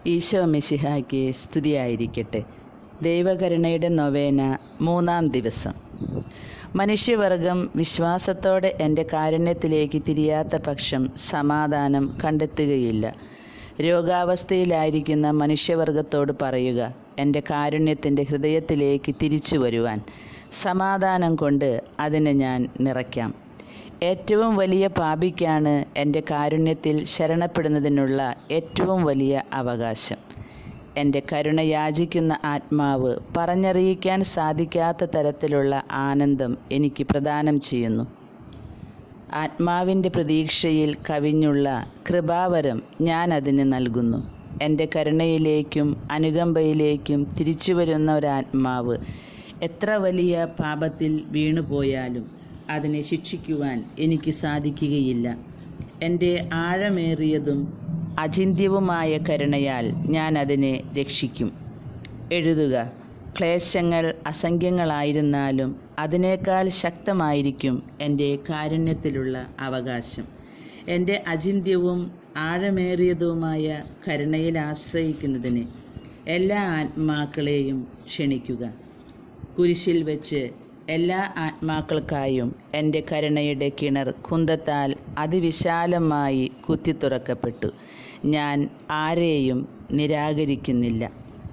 ഈശോ മിശിഹായ്ക്ക് സ്തുതിയായിരിക്കട്ടെ ദൈവകരുണയുടെ നൊവേന മൂന്നാം ദിവസം മനുഷ്യവർഗം വിശ്വാസത്തോടെ എൻ്റെ കാരുണ്യത്തിലേക്ക് തിരിയാത്ത പക്ഷം സമാധാനം കണ്ടെത്തുകയില്ല രോഗാവസ്ഥയിലായിരിക്കുന്ന മനുഷ്യവർഗത്തോട് പറയുക എൻ്റെ കാരുണ്യത്തിൻ്റെ ഹൃദയത്തിലേക്ക് തിരിച്ചു വരുവാൻ സമാധാനം കൊണ്ട് അതിനെ ഞാൻ നിറയ്ക്കാം ഏറ്റവും വലിയ പാപിക്കാണ് എൻ്റെ കാരുണ്യത്തിൽ ശരണപ്പെടുന്നതിനുള്ള ഏറ്റവും വലിയ അവകാശം എൻ്റെ കരുണ യാചിക്കുന്ന ആത്മാവ് പറഞ്ഞറിയിക്കാൻ സാധിക്കാത്ത തരത്തിലുള്ള ആനന്ദം എനിക്ക് പ്രദാനം ചെയ്യുന്നു ആത്മാവിൻ്റെ പ്രതീക്ഷയിൽ കവിഞ്ഞുള്ള കൃപാവരം ഞാൻ അതിന് നൽകുന്നു എൻ്റെ കരുണയിലേക്കും അനുകമ്പയിലേക്കും തിരിച്ചു വരുന്ന ഒരാത്മാവ് എത്ര വലിയ പാപത്തിൽ വീണുപോയാലും അതിനെ ശിക്ഷിക്കുവാൻ എനിക്ക് സാധിക്കുകയില്ല എൻ്റെ ആഴമേറിയതും അചിന്ത്യവുമായ കരുണയാൽ ഞാൻ അതിനെ രക്ഷിക്കും എഴുതുക ക്ലേശങ്ങൾ അസംഖ്യങ്ങളായിരുന്നാലും അതിനേക്കാൾ ശക്തമായിരിക്കും എൻ്റെ കാരുണ്യത്തിലുള്ള അവകാശം എൻ്റെ അചിന്ത്യവും ആഴമേറിയതുമായ കരുണയിൽ ആശ്രയിക്കുന്നതിന് എല്ലാ ആത്മാക്കളെയും ക്ഷണിക്കുക കുരിശിൽ വെച്ച് എല്ലാ ആത്മാക്കൾക്കായും എൻ്റെ കരുണയുടെ കിണർ കുന്തത്താൽ അതിവിശാലമായി കുത്തിത്തുറക്കപ്പെട്ടു ഞാൻ ആരെയും നിരാകരിക്കുന്നില്ല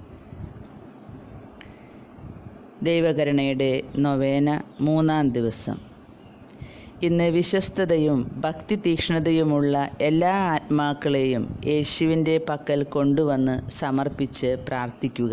ദൈവകരുണയുടെ നൊവേന മൂന്നാം ദിവസം ഇന്ന് വിശ്വസ്തതയും ഭക്തി തീക്ഷ്ണതയുമുള്ള എല്ലാ ആത്മാക്കളെയും യേശുവിൻ്റെ പക്കൽ കൊണ്ടുവന്ന് സമർപ്പിച്ച് പ്രാർത്ഥിക്കുക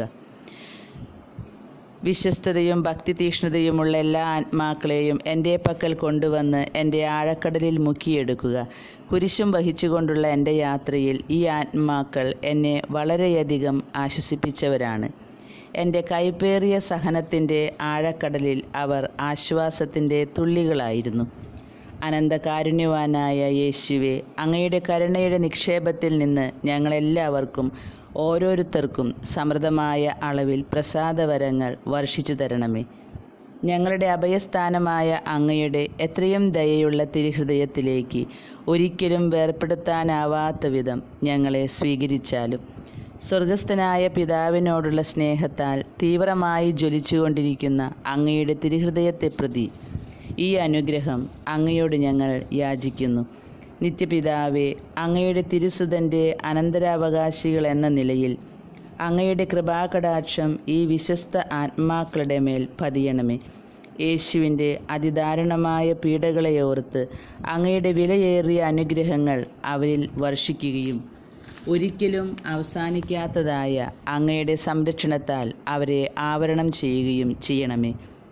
വിശ്വസ്തതയും ഭക്തി തീക്ഷ്ണതയുമുള്ള എല്ലാ ആത്മാക്കളെയും എൻ്റെ പക്കൽ കൊണ്ടുവന്ന് എൻ്റെ ആഴക്കടലിൽ മുക്കിയെടുക്കുക കുരിശും വഹിച്ചുകൊണ്ടുള്ള എൻ്റെ യാത്രയിൽ ഈ ആത്മാക്കൾ എന്നെ വളരെയധികം ആശ്വസിപ്പിച്ചവരാണ് എൻ്റെ കൈപ്പേറിയ സഹനത്തിൻ്റെ ആഴക്കടലിൽ അവർ ആശ്വാസത്തിൻ്റെ തുള്ളികളായിരുന്നു അനന്തകാരുണ്യവാനായ യേശുവെ അങ്ങയുടെ കരുണയുടെ നിക്ഷേപത്തിൽ നിന്ന് ഞങ്ങളെല്ലാവർക്കും ഓരോരുത്തർക്കും സമൃദ്ധമായ അളവിൽ പ്രസാദവരങ്ങൾ വർഷിച്ചു തരണമേ ഞങ്ങളുടെ അഭയസ്ഥാനമായ അങ്ങയുടെ എത്രയും ദയയുള്ള തിരുഹൃദയത്തിലേക്ക് ഒരിക്കലും വേർപ്പെടുത്താനാവാത്ത വിധം ഞങ്ങളെ സ്വീകരിച്ചാലും സ്വർഗസ്ഥനായ പിതാവിനോടുള്ള സ്നേഹത്താൽ തീവ്രമായി ജ്വലിച്ചുകൊണ്ടിരിക്കുന്ന അങ്ങയുടെ തിരുഹൃദയത്തെ പ്രതി ഈ അനുഗ്രഹം അങ്ങയോട് ഞങ്ങൾ യാചിക്കുന്നു നിത്യപിതാവെ അങ്ങയുടെ തിരുസുതൻ്റെ അനന്തരാവകാശികൾ എന്ന നിലയിൽ അങ്ങയുടെ കൃപാകടാക്ഷം ഈ വിശ്വസ്ത ആത്മാക്കളുടെ മേൽ പതിയണമേ യേശുവിൻ്റെ അതിദാരുണമായ പീഡകളെ ഓർത്ത് അങ്ങയുടെ വിലയേറിയ അനുഗ്രഹങ്ങൾ അവരിൽ വർഷിക്കുകയും ഒരിക്കലും അവസാനിക്കാത്തതായ അങ്ങയുടെ സംരക്ഷണത്താൽ അവരെ ആവരണം ചെയ്യുകയും ചെയ്യണമേ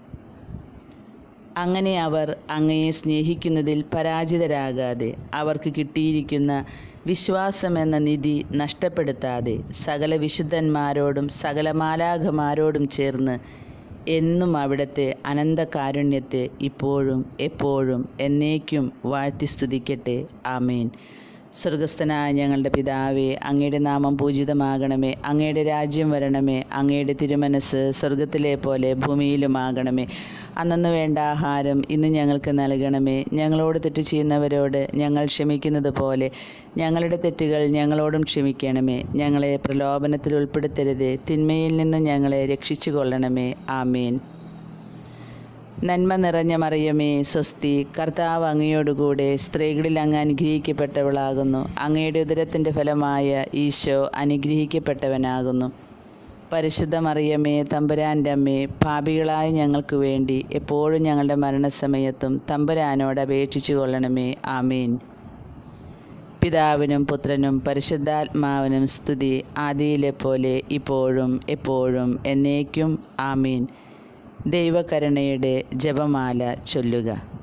അങ്ങനെ അവർ അങ്ങയെ സ്നേഹിക്കുന്നതിൽ പരാജിതരാകാതെ അവർക്ക് കിട്ടിയിരിക്കുന്ന വിശ്വാസമെന്ന നിധി നഷ്ടപ്പെടുത്താതെ സകല വിശുദ്ധന്മാരോടും സകല മാലാഖമാരോടും ചേർന്ന് എന്നും അവിടുത്തെ അനന്തകാരുണ്യത്തെ ഇപ്പോഴും എപ്പോഴും എന്നേക്കും വാഴ്ത്തി സ്തുതിക്കട്ടെ ആമേൻ സ്വർഗസ്ഥനായ ഞങ്ങളുടെ പിതാവേ അങ്ങയുടെ നാമം പൂജിതമാകണമേ അങ്ങയുടെ രാജ്യം വരണമേ അങ്ങയുടെ തിരുമനസ് സ്വർഗത്തിലെ പോലെ ഭൂമിയിലുമാകണമേ അന്നു വേണ്ട ആഹാരം ഇന്ന് ഞങ്ങൾക്ക് നൽകണമേ ഞങ്ങളോട് തെറ്റ് ചെയ്യുന്നവരോട് ഞങ്ങൾ ക്ഷമിക്കുന്നത് പോലെ ഞങ്ങളുടെ തെറ്റുകൾ ഞങ്ങളോടും ക്ഷമിക്കണമേ ഞങ്ങളെ പ്രലോഭനത്തിൽ ഉൾപ്പെടുത്തരുതേ തിന്മയിൽ നിന്ന് ഞങ്ങളെ രക്ഷിച്ചു കൊള്ളണമേ ആമേൻ നന്മ നിറഞ്ഞ മറിയമേ സ്വസ്തി കർത്താവ് അങ്ങയോടുകൂടെ സ്ത്രീകളിൽ അങ്ങ് അനുഗ്രഹിക്കപ്പെട്ടവളാകുന്നു അങ്ങയുടെ ഉദരത്തിൻ്റെ ഫലമായ ഈശോ അനുഗ്രഹിക്കപ്പെട്ടവനാകുന്നു പരിശുദ്ധ മറിയമേ തമ്പുരാൻ്റെ അമ്മേ പാപികളായ ഞങ്ങൾക്ക് വേണ്ടി എപ്പോഴും ഞങ്ങളുടെ മരണസമയത്തും തമ്പുരാനോട് അപേക്ഷിച്ചു കൊള്ളണമേ ആമീൻ പിതാവിനും പുത്രനും പരിശുദ്ധാത്മാവിനും സ്തുതി ആദിയിലെ പോലെ ഇപ്പോഴും എപ്പോഴും എന്നേക്കും ആമീൻ ദൈവകരുണയുടെ ജപമാല ചൊല്ലുക